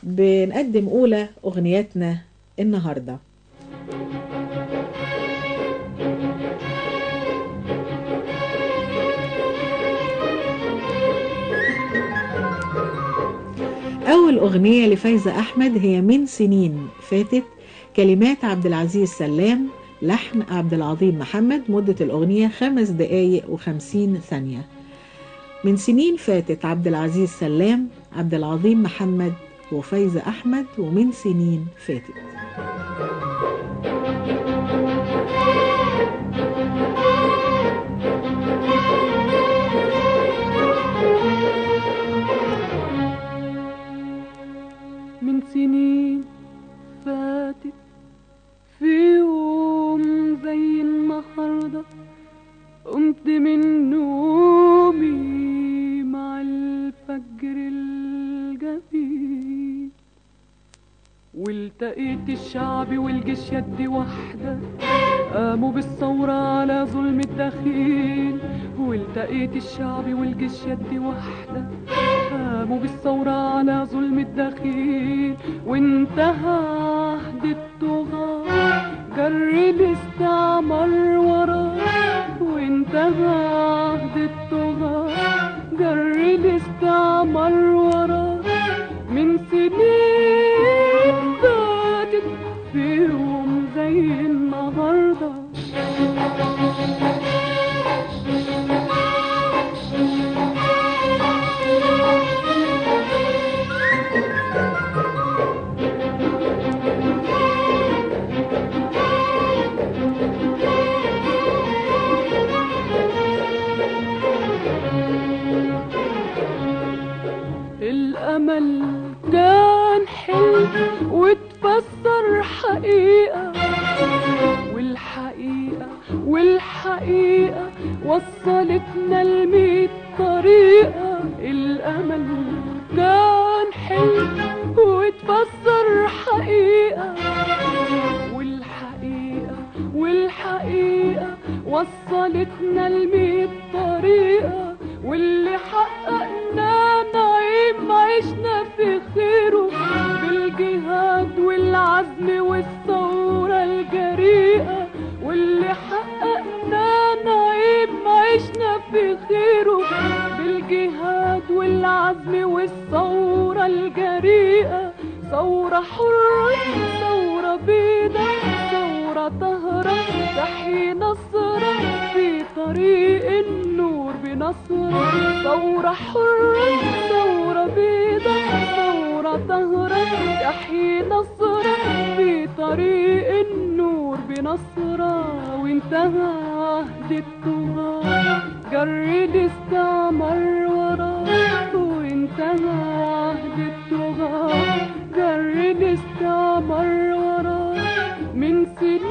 بنقدم أولى أغنياتنا النهاردة أول أغنية لفايزة أحمد هي من سنين فاتت كلمات عبد العزيز سلام لحن عبد العظيم محمد مدة الأغنية خمس دقايق وخمسين ثانية من سنين فاتت عبد العزيز سلام عبد العظيم محمد وفايزة أحمد ومن سنين فاتت من سنين فاتت في يوم زي النهارده قمت من نومي مع الفجر الجميل والتقيت الشعب والجيش يد واحدة قاموا بالثورة على ظلم الدخيل والتقيت الشعب والجيش يد واحدة قاموا بالثورة على ظلم الدخيل وانتهى عهد الطغاة جر الاستعمار وراه وانتهى عهد الطغاة جر الاستعمار وراه من سنين فاتت في يوم زي النهارده الأمل كان حلم واتفسر حقيقة والحقيقة والحقيقة وصلتنا لميت طريقة الأمل كان حلم واتفسر حقيقة والحقيقة والحقيقة وصلتنا لميت طريقة واللي حققناه نعيم عشنا في خيره بالجهاد والعزم والثورة الجريئة واللي حققناه نعيم عشنا في خيره بالجهاد والعزم والثورة الجريئة ثورة حرة ثورة بيضة ثورة طهرة تحيي نصرة في طريق النور بنصرة ثورة حرة ثورة بيضة ثورة طهرة تحيي نصرة في طريق النور بنصرة وانتهى عهد الطغاة جر الاستعمار وراه وانتهى عهد الطغاة جر الاستعمار وراه من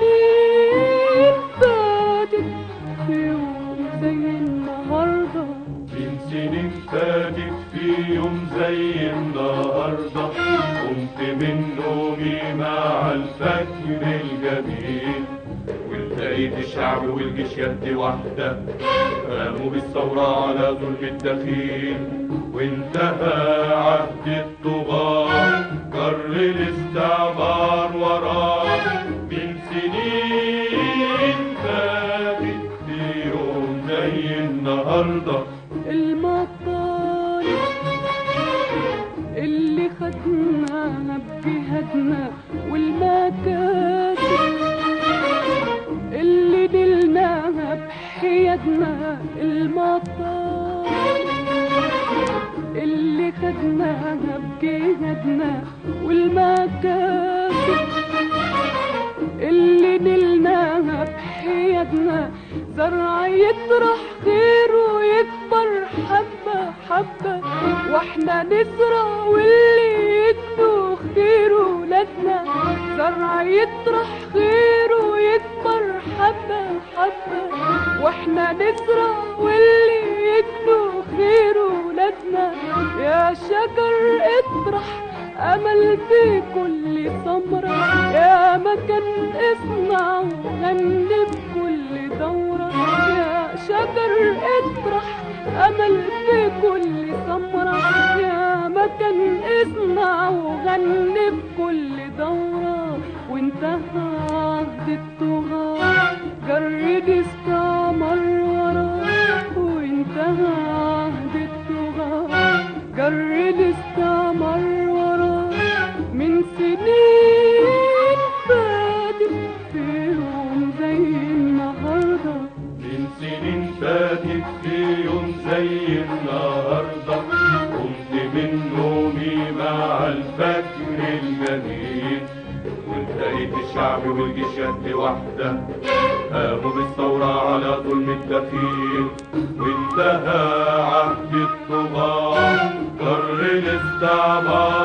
سنين فاتت في يوم زي النهارده من سنين فاتت في يوم زي النهاردة قمت من نومي مع الفجر الجميل والتقيت الشعب والجيش يد واحدة قاموا بالثورة على ظلم الدخيل وانتهى عهد الطغاة جر الاستعمار وراه من سنين فاتت في يوم زي النهارده المطالب اللي خدناها بجهادنا والمكاسب اللي نلناها بحيادنا المطالب اللي خدناها بجهادنا والمكاسب اللي نلناها بحيادنا زرع يطرح خير ويكبر حبة حبة واحنا نزرع واللي يدوا خير ولادنا زرع يطرح خير ويكبر حبة حبة واحنا نزرع واللي يدوا خير ولادنا يا شجر اطرح امل في كل ثمرة يا مكان اصنع وغني بكل دورة يا شجر اطرح امل في كل ثمرة يا مكان اصنع وغني وانتهى عهد الطغاة جرد استعمر وراه وانتهى عهد الطغاة جرد استعمر وراه من سنين فاتت في يوم زي النهارده من سنين فاتت في يوم زي النهاردة قمت من نومي مع الفجر الجميل والتقيت الشعب والجيش يد واحدة قاموا بالثورة على ظلم الدخيل وانتهى عهد الطغاة جر الاستعمار